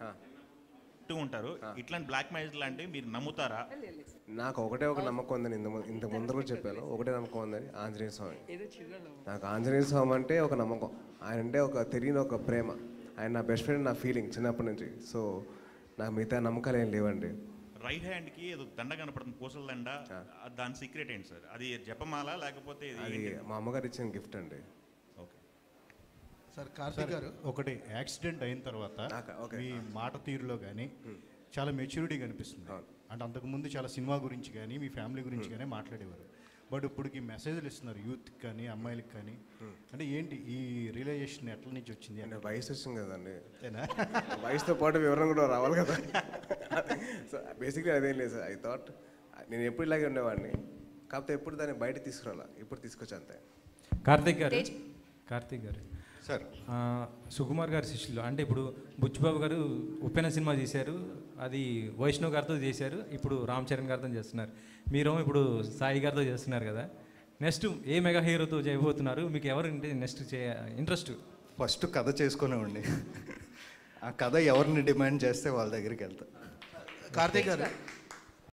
అంటూ ఉంటారు ఇట్లాంటి బ్లాక్ మ్యాజిక్ లాంటివి మీరు నమ్ముతారా నాకు ఒకటే ఒక నమ్మకం ఉందని ఇంత ము- ఇంత ముందు కూడా చెప్పాను ఒకటే నమ్మకం ఉందని ఆంజనేయ స్వామి నాకు ఆంజనేయ స్వామి అంటే ఒక నమ్మకం ఆయన అంటే ఒక తెలియని ఒక ప్రేమ ఆయన నా బెస్ట్ ఫ్రెండ్ నా ఫీలింగ్ చిన్నప్పటి నుంచి సో నాకు మిగతా నమ్మకాలు ఏం లేవండి రైట్ హ్యాండ్ కి ఏదో దండ కనపడుతుంది పూసల దండ దాని సీక్రెట్ ఏంటి సార్ అది జపమాల లేకపోతే ఇది అది ఏంటి? మా అమ్మగారు ఇచ్చిన గిఫ్ట్ అండి ఓకే సార్ కార్తీక్ గారు ఒకటి యాక్సిడెంట్ అయిన తర్వాత నాకు- ఓకే. మీ మాట తీరులో కానీ చాలా మెచ్యూరిటీ కనిపిస్తుంది అవును. అంటే అంతకుముందు చాలా సినిమా గురించి కానీ మీ ఫ్యామిలీ గురించి కానీ మాట్లాడేవారు బట్ ఇప్పటికి మెసేజ్లు ఇస్తున్నారు యూత్ కానీ అమ్మాయిలకు కానీ అంటే ఏంటి ఈ రియలైజేషన్ ఎట్ల నుంచి వచ్చింది అంటే వయసు వచ్చింది కదండి అంతేనా వయసుతో పాటు వివరణ కూడా రావాలి కదా సో బేసిక్లీ అదేం లేదు సార్ ఐ థాట్ నేను ఎప్పుడు ఇలాగే ఉండేవాడిని కాకపోతే ఎప్పుడు దాన్ని బయట తీసుకురాలా ఇప్పుడు తీసుకొచ్చా అంతే కార్తీక్ గారు కార్తీక్ గారు సార్ ఆ, సుకుమార్ గారి శిష్యులు అంటే ఇప్పుడు బుచ్చిబాబు గారు ఉప్పెన సినిమా చేశారు అది వైష్ణవ్ గారితో చేశారు ఇప్పుడు రామ్ చరణ్ గారితో చేస్తున్నారు మీరు ఇప్పుడు సాయి గారితో చేస్తున్నారు కదా నెక్స్ట్ ఏ మెగా హీరోతో చేయబోతున్నారు మీకు ఎవరు నెక్స్ట్ చే ఇంట్రెస్ట్ ఫస్ట్ కథ చేసుకునేవాడిని ఆ కథ ఎవరిని డిమాండ్ చేస్తే వాళ్ళ దగ్గరికి వెళ్తా కార్తీక్ గారు